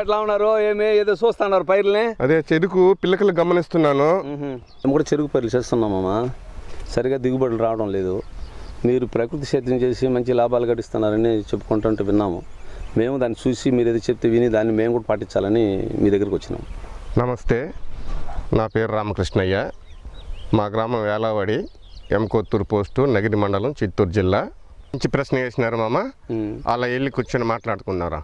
ఎట్లా ఉన్నారు ఏమి ఏదో చూస్తున్నారు పైర్లని అదే చెరుకు పిల్లకలు గమనిస్తున్నాను మేము కూడా చెరుకు పైర్లు చేస్తున్నామమ్మా సరిగా దిగుబడులు రావడం లేదు మీరు ప్రకృతి సేద్యం చేసి మంచి లాభాలు గడిస్తున్నారని చెప్పుకుంటుంటే విన్నాము మేము దాన్ని చూసి మీరు ఏదో చెప్తే విని దాన్ని మేము కూడా పాటించాలని మీ దగ్గరికి వచ్చినాం నమస్తే నా పేరు రామకృష్ణయ్య మా గ్రామం వేలావాడి ఎంకొత్తూరు పోస్టు నగిరి మండలం చిత్తూరు జిల్లా మంచి ప్రశ్న వేసినారు మామ ఉమ్. అలా వెళ్ళి కూర్చొని మాట్లాడుకున్నారా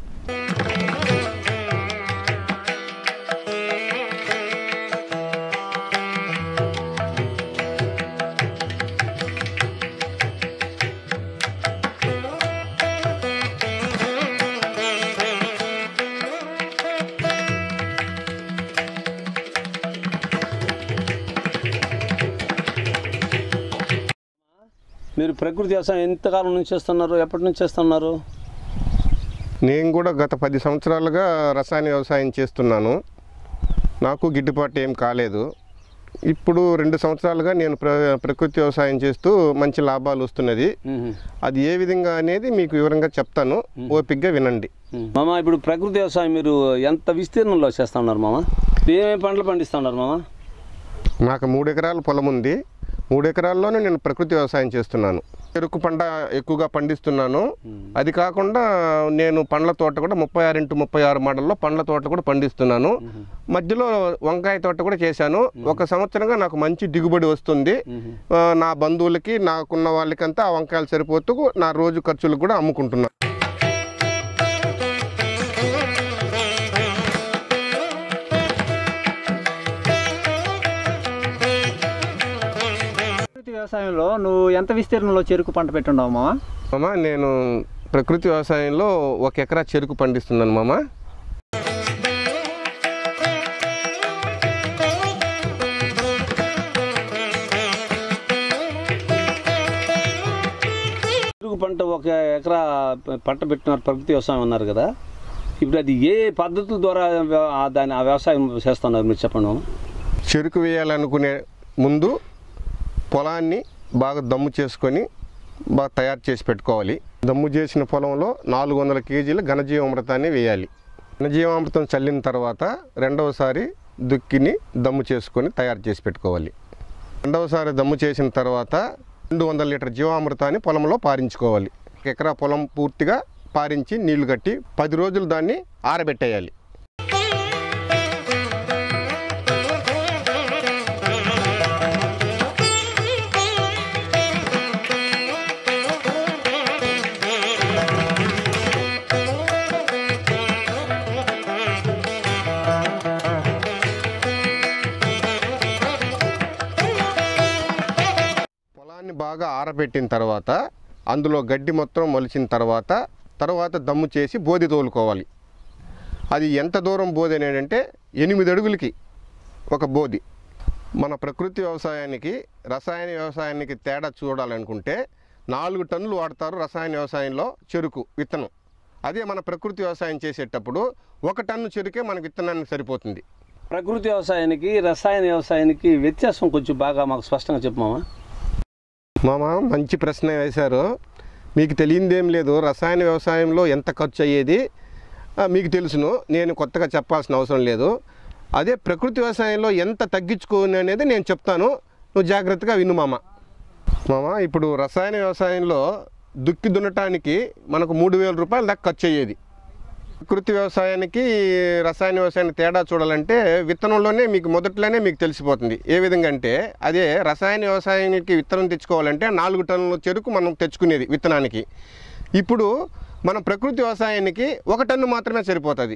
మీరు ప్రకృతి వ్యవసాయం ఎంతకాలం నుంచి చేస్తున్నారు ఎప్పటి నుంచి చేస్తున్నారు నేను కూడా గత పది సంవత్సరాలుగా రసాయన వ్యవసాయం చేస్తున్నాను నాకు గిట్టుబాటు ఏం కాలేదు ఇప్పుడు రెండు సంవత్సరాలుగా నేను ప్ర ప్రకృతి వ్యవసాయం చేస్తూ మంచి లాభాలు వస్తున్నది ఉహు. అది ఏ విధంగా అనేది మీకు వివరంగా చెప్తాను ఓపికగా వినండి ఉమ్. మామ ఇప్పుడు ప్రకృతి వ్యవసాయం మీరు ఎంత విస్తీర్ణంలో చేస్తా ఉన్నారు మామ ఏమేమి పంటలు పండిస్తున్నారు మామ నాకు మూడు ఎకరాల పొలం ఉంది మూడు ఎకరాల్లోనే నేను ప్రకృతి వ్యవసాయం చేస్తున్నాను చెరుకు పంట ఎక్కువగా పండిస్తున్నాను అది కాకుండా నేను పండ్ల తోట కూడా ముప్పై ఆరు ఇంటూ ముప్పై ఆరు మోడల్లో పండ్ల తోట కూడా పండిస్తున్నాను మధ్యలో వంకాయ తోట కూడా చేశాను ఒక సంవత్సరంగా నాకు మంచి దిగుబడి వస్తుంది ఆ, నా బంధువులకి నాకున్న వాళ్ళకంతా ఆ వంకాయలు సరిపోతూ నా రోజు ఖర్చులకు కూడా అమ్ముకుంటున్నాను ప్రకృతి వ్యవసాయంలో నువ్వు ఎంత విస్తీర్ణంలో చెరుకు పంట పెట్టుండవు మామ మామ నేను ప్రకృతి వ్యవసాయంలో ఒక ఎకరా చెరుకు పండిస్తున్నాను మామ చెరుకు పంట ఒక ఎకరా ప- పంట పెట్టినారు ప్రకృతి వ్యవసాయం అన్నారు కదా ఇప్పుడు అది ఏ పద్ధతుల ద్వారా వ్య- ఆ దాని ఆ వ్యవసాయం చేస్తున్నారు మీరు చెప్పండి మామ. చెరుకు వేయాలనుకునే ముందు పొలాన్ని బాగా దమ్ము చేసుకొని బాగా తయారు చేసి పెట్టుకోవాలి దమ్ము చేసిన పొలంలో నాలుగు వందల కేజీల ఘనజీవామృతాన్ని వేయాలి ఘనజీవామృతం చల్లిన తర్వాత రెండవసారి దుక్కిని దమ్ము చేసుకొని తయారు చేసి పెట్టుకోవాలి రెండవసారి దమ్ము చేసిన తర్వాత రెండు వందల లీటర్ జీవామృతాన్ని పొలంలో పారించుకోవాలి ఒక ఎకరా పొలం పూర్తిగా పారించి నీళ్లు కట్టి పది రోజులు దాన్ని ఆరబెట్టేయాలి పొలాన్ని బాగా ఆరబెట్టిన తర్వాత అందులో గడ్డి మొత్తం మొలిచిన తర్వాత తర్వాత దమ్ము చేసి బోధి తోలుకోవాలి అది ఎంత దూరం బోధి అని అంటే ఎనిమిది అడుగులకి ఒక బోధి మన ప్రకృతి వ్యవసాయానికి రసాయన వ్యవసాయానికి తేడా చూడాలనుకుంటే నాలుగు టన్నులు వాడతారు రసాయన వ్యవసాయంలో చెరుకు విత్తనం అదే మన ప్రకృతి వ్యవసాయం చేసేటప్పుడు ఒక టన్ను చెరుకే మనకు విత్తనానికి సరిపోతుంది ప్రకృతి వ్యవసాయానికి రసాయన వ్యవసాయానికి వ్యత్యాసం కొంచెం బాగా మాకు స్పష్టంగా చెప్పు మామ మామ మంచి ప్రశ్న వేశారు మీకు తెలియందేం లేదు రసాయన వ్యవసాయంలో ఎంత ఖర్చు అయ్యేది ఆ, మీకు తెలుసును నేను కొత్తగా చెప్పాల్సిన అవసరం లేదు అదే ప్రకృతి వ్యవసాయంలో ఎంత తగ్గించుకోని అనేది నేను చెప్తాను నువ్వు జాగ్రత్తగా విను మామ మామ ఇప్పుడు రసాయన వ్యవసాయంలో దుక్కి దున్నటానికి మనకు మూడు వేల రూపాయల దాకా ఖర్చు అయ్యేది ప్రకృతి వ్యవసాయానికి రసాయన వ్యవసాయానికి తేడా చూడాలంటే విత్తనంలోనే మీకు మొదట్లోనే మీకు తెలిసిపోతుంది ఏ విధంగా అంటే అదే రసాయన వ్యవసాయానికి విత్తనం తెచ్చుకోవాలంటే నాలుగు టన్నుల చెరుకు మనం తెచ్చుకునేది విత్తనానికి ఇప్పుడు మన ప్రకృతి వ్యవసాయానికి ఒక టన్ను మాత్రమే సరిపోతుంది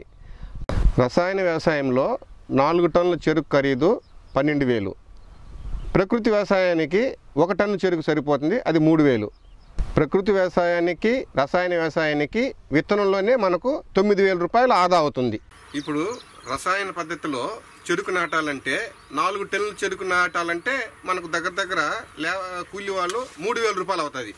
రసాయన వ్యవసాయంలో నాలుగు టన్నుల చెరుకు ఖరీదు పన్నెండు వేలు ప్రకృతి వ్యవసాయానికి ఒక టన్ను చెరుకు సరిపోతుంది అది మూడు వేలు ప్రకృతి వ్యవసాయానికి రసాయన వ్యవసాయానికి విత్తనంలోనే మనకు తొమ్మిది వేల రూపాయలు ఆదా అవుతుంది ఇప్పుడు రసాయన పద్ధతిలో చెరుకు నాటాలంటే నాలుగు టన్నుల చెరుకు నాటాలంటే మనకు దగ్గర దగ్గర లే కూలి వాళ్ళు మూడు వేల రూపాయలు అవుతుంది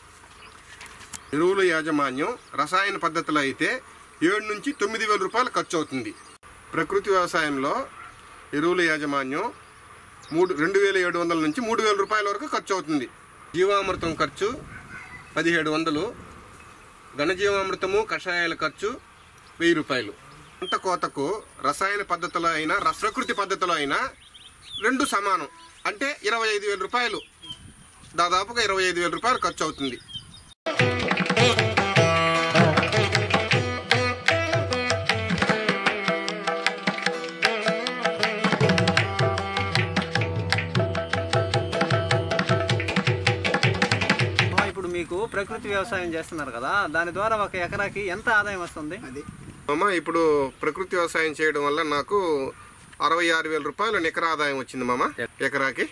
ఎరువుల యాజమాన్యం రసాయన పద్ధతిలో అయితే ఏడు నుంచి తొమ్మిది వేల రూపాయలు ఖర్చు అవుతుంది ప్రకృతి వ్యవసాయంలో ఎరువుల యాజమాన్యం మూడు రెండు వేల ఏడు వందల నుంచి మూడు వేల రూపాయల వరకు ఖర్చు అవుతుంది జీవామృతం ఖర్చు పదిహేడు వందలు ఘనజీవామృతము కషాయాల ఖర్చు వెయ్యి రూపాయలు పంట కోతకు రసాయన పద్ధతిలో అయినా రస- ప్రకృతి పద్ధతిలో అయినా రెండు సమానం అంటే ఇరవై ఐదు వేల రూపాయలు దాదాపుగా ఇరవై ఐదు వేల రూపాయలు ఖర్చు అవుతుంది అమ్మా, ఇప్పుడు మీకు ప్రకృతి వ్యవసాయం చేస్తున్నారు కదా దాని ద్వారా ఒక ఎకరాకి ఎంత ఆదాయం వస్తుంది అమ్మ ఇప్పుడు ప్రకృతి వ్యవసాయం చేయడం వల్ల నాకు అరవై ఆరు వేల రూపాయలు నికర ఆదాయం వచ్చింది మామ ఎకరాకి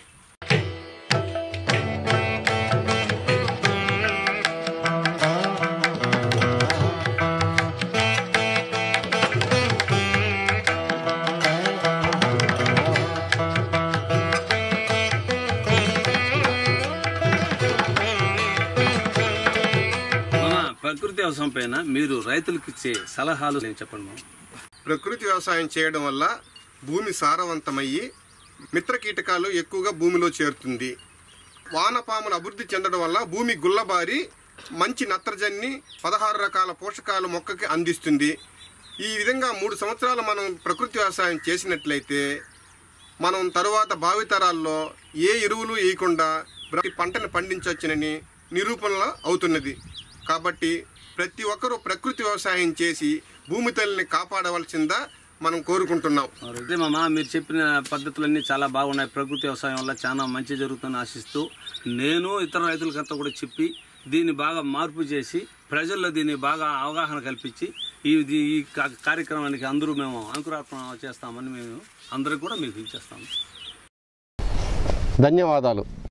మామ ప్రకృతి వ్యవసాయం పైన మీరు రైతులకు ఇచ్చే సలహాలు నేను చెప్పండి మామ ప్రకృతి వ్యవసాయం చేయడం వల్ల భూమి సారవంతమయ్యి మిత్ర కీటకాలు ఎక్కువగా భూమిలో చేరుతుంది వానపాములు అభివృద్ధి చెందడం వల్ల భూమి గుల్లబారి మంచి నత్రజన్ని పదహారు రకాల పోషకాలు మొక్కకి అందిస్తుంది ఈ విధంగా మూడు సంవత్సరాలు మనం ప్రకృతి వ్యవసాయం చేసినట్లయితే మనం తరువాత భావితరాల్లో ఏ ఎరువులు వేయకుండా ప్రతి పంటను పండించవచ్చునని నిరూపణలో అవుతున్నది కాబట్టి ప్రతి ఒక్కరూ ప్రకృతి వ్యవసాయం చేసి భూమి తల్లిని కాపాడవలసిందా మనం కోరుకుంటున్నాం అయితే మామ మీరు చెప్పిన పద్ధతులన్నీ చాలా బాగున్నాయి ప్రకృతి వ్యవసాయం వల్ల చాలా మంచి జరుగుతుందని ఆశిస్తూ నేను ఇతర రైతులకంతా కూడా చెప్పి దీన్ని బాగా మార్పు చేసి ప్రజల్లో దీన్ని బాగా అవగాహన కల్పించి ఈ ఈ- ఈ కా- కార్యక్రమానికి అందరూ మేము అంకురార్పణ చేస్తామని మేము అందరికి కూడా మీకు ఇచ్చేస్తాము ధన్యవాదాలు